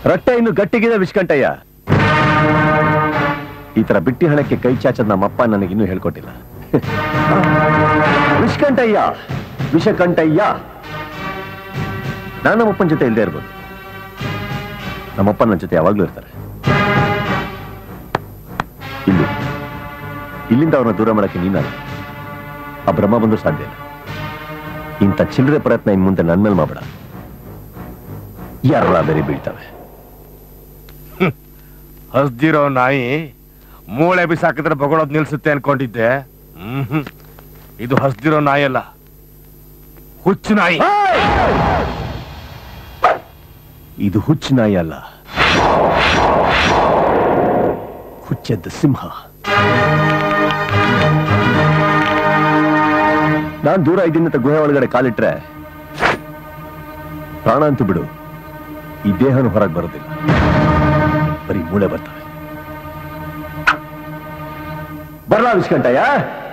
ರಟ್ಟೆ ಇನ್ನು ಗಟ್ಟಿಗಿದೆ ವಿಷ್ಕಂಠಯ್ಯ ಈ ತರ ಬಿಟ್ಟಿ ಹಣಕ್ಕೆ ಕೈ ಚಾಚದ್ ನಮ್ಮಪ್ಪ ನನಗಿನ್ನೂ ಹೇಳ್ಕೊಟ್ಟಿಲ್ಲ ವಿಷ್ಕಂಠಯ್ಯ ವಿಷಕಂಠಯ್ಯ ನಾನು ನಮ್ಮಪ್ಪನ ಜೊತೆ ಇಲ್ಲದೆ ಇರ್ಬೋದು ನಮ್ಮಪ್ಪ ನನ್ನ ಜೊತೆ ಯಾವಾಗ್ಲೂ ಇರ್ತಾರೆ ಇಲ್ಲಿ ಇಲ್ಲಿಂದ ಅವ್ರನ್ನ ದೂರ ಮಾಡಕ್ಕೆ ನೀನಲ್ಲ ಆ ಬ್ರಹ್ಮ ಬಂದು ಸಾಧ್ಯ ಇಲ್ಲ ಇಂಥ ಚಿಲ್ಲರೆ ಪ್ರಯತ್ನ ಇನ್ ಮುಂದೆ ನನ್ ಮೇಲೆ ಮಾಡಬೇಡ ಯಾರ ಬೇರೆ ಬೀಳ್ತವೆ ಹಸ್ದಿರೋ ನಾಯಿ ಮೂಳೆ ಬಿಸಾಕಿದ್ರೆ ಬಗಳೋದ್ ನಿಲ್ಸುತ್ತೆ ಅನ್ಕೊಂಡಿದ್ದೆ ಹ್ಮ್ ಇದು ಹಸ್ದಿರೋ ನಾಯಿ ಅಲ್ಲ ಹುಚ್ಚು ನಾಯಿ ಇದು ಹುಚ್ಚು ನಾಯಿ ಅಲ್ಲ ಹುಚ್ಚೆದ್ದ ಸಿಂಹ ನಾನ್ ದೂರ ಇದ್ದೀನಿ ಅಂತ ಗುಹೆ ಒಳಗಡೆ ಕಾಲಿಟ್ರೆ ಪ್ರಾಣ ಅಂತೂ ಬಿಡು ಈ ದೇಹನು ಹೊರಗೆ ಬರೋದಿಲ್ಲ ಬರೀ ಮೂಳೆ ಬರ್ತವೆ ಬರಲಾ ವಿಷ್ಕಂಠಯ್ಯ